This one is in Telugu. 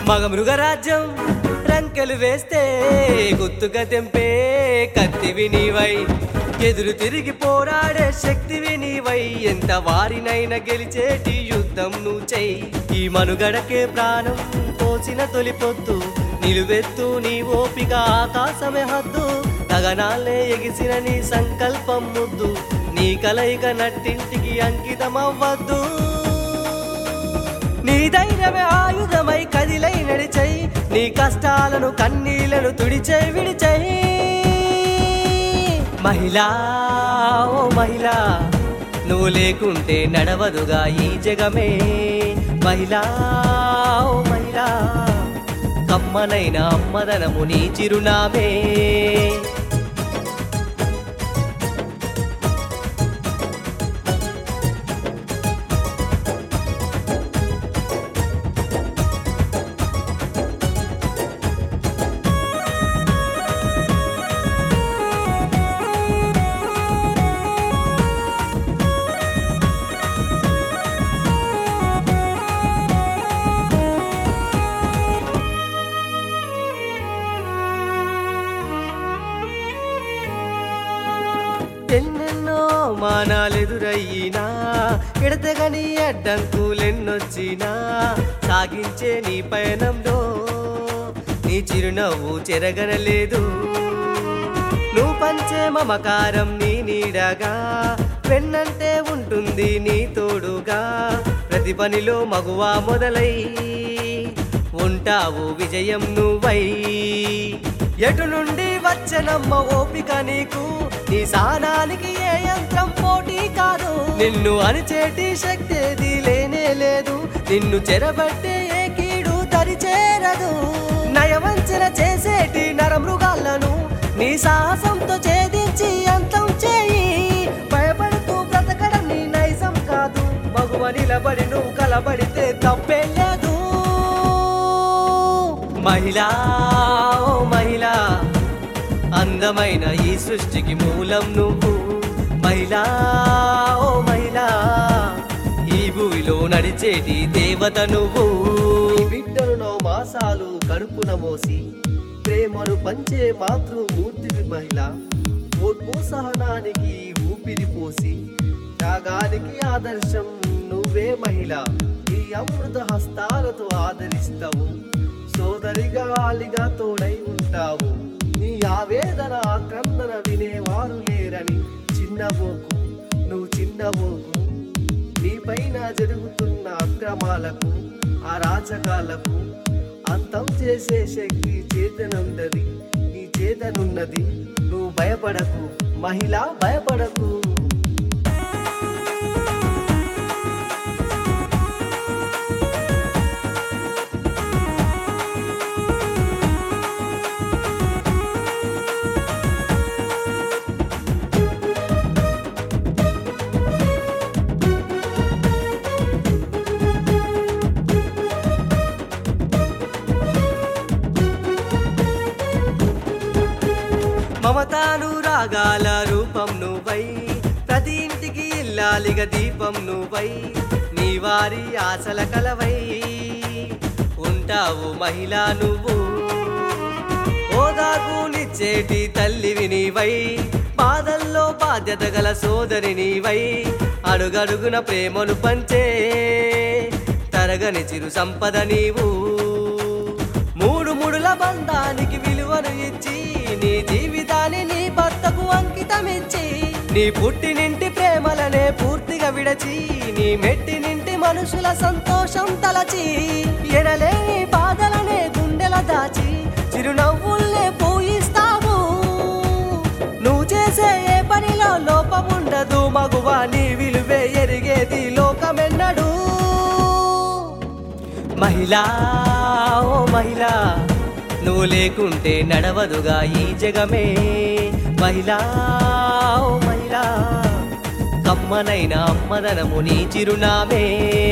మగ మృగరాజ్యం రంకెలు వేస్తే గుత్తుగా తెంపే కత్తివి నీవై ఎదురు తిరిగి పోరాడే శక్తివి నీవై ఎంత వారినైనా గెలిచేటి యుద్ధం నువ్వు చెయ్యి ఈ మనుగడకే ప్రాణం పోసిన తొలి పొద్దు నిలువెత్తు నీ ఓపిక ఆకాశమే హద్దు గగనాలే ఎగిసిన నీ సంకల్పం ముద్దు నీ కలయిక నట్టింటికి అంకితమవ్వద్దు నీ ధైర్యమే ఆయుధమై కదిలై నడిచై నీ కష్టాలను కన్నీళ్లను తుడిచై విడిచై మహిళా ఓ మహిళా నువ్వు లేకుంటే నడవదుగా ఈ జగమే మహిళా ఓ మహిళా కమ్మనైన అమ్మదనము నీ చిరునామే ఎన్నెన్నో మానాలెదురయ్యినా ఎడతెగని అడ్డంకులెన్నొచ్చినా సాగించే నీ పయనంలో నీ చిరునవ్వు చెరగనలేదు నువ్వు పంచే మమకారం నీ నీడగా వెన్నంటే ఉంటుంది నీ తోడుగా ప్రతి పనిలో మగువా మొదలై ఉంటావు విజయం నువ్వై ఎటు నుండి వచ్చనమ్మ ఓపిక నీకు నీ సానానికి ఏ యంత్రం పోటీ కాదు నిన్ను అణిచేటి శక్తి ఏది లేనే లేదు నిన్ను చెరబట్టే ఏ కీడు దరి చేరదు నయవంచన చేసేటి నరమృగాలను నీ సాహసంతో ఛేదించి అంతం చేయి భయపడుతూ బ్రతకడం నీ నైజం కాదు మగువ నిలబడి నువ్వు కలబడితే తప్పే లేదు మహిళా ఓ మహిళా అందమైన ఈ సృష్టికి మూలం నువ్వు మహిళా ఓ మహిళా ఈ భూమిలో నడిచేటి దేవత నువ్వు బిడ్డలు నో మాసాలు కడుపున మోసి ప్రేమను పంచే మాతృమూర్తివి మహిళ ఓర్పు సహనానికి ఊపిరి పోసి త్యాగానికి ఆదర్శం నువ్వే మహిళ ఈ అమృత హస్తాలతో ఆదరిస్తావు సోదరిగా ఆలిగా తోడై ఉంటావు నీ ఆవేదన క్రందన వినేవారు లేరని చిన్నబోకు నువ్వు చిన్నబోకు నీపైన జరుగుతున్న అక్రమాలకు అరాచకాలకు అంతం చేసే శక్తి చేతనున్నది నీ చేతనున్నది నువ్వు భయపడకు మహిళ భయపడకు మమతాను రాగాల రూపం నువ్వై ప్రతి ఇంటికి ఇల్లాలిగ దీపం నువ్వై నీ వారి ఆశల కలవై ఉంటావు మహిళా నువ్వు ఓదాకు నిచ్చేటి తల్లివి నీవై బాధల్లో బాధ్యత గల సోదరి నీవై అడుగడుగున ప్రేమను పంచే తరగని చిరు సంపద నీవు మూడు ముడుల బంధానికి విలువను ఇచ్చి నీ జీవితాన్ని నీ భర్తకు అంకితమిచ్చి నీ పుట్టినింటి ప్రేమలనే పూర్తిగా విడచి నీ మెట్టినింటి మనుషుల సంతోషం తలచి ఎడలేని బాధలనే గుండెల దాచి చిరునవ్వుల్నే పూయిస్తావు నువ్వు చేసే ఏ పనిలో లోపముండదు మగువా నీ విలువే ఎరిగేది లోకమెన్నడు మహిళా ఓ మహిళా నువ్వు లేకుంటే నడవదుగా ఈ జగమే మహిళా ఓ మహిళా కమ్మనైన అమ్మదనము నీ చిరునామే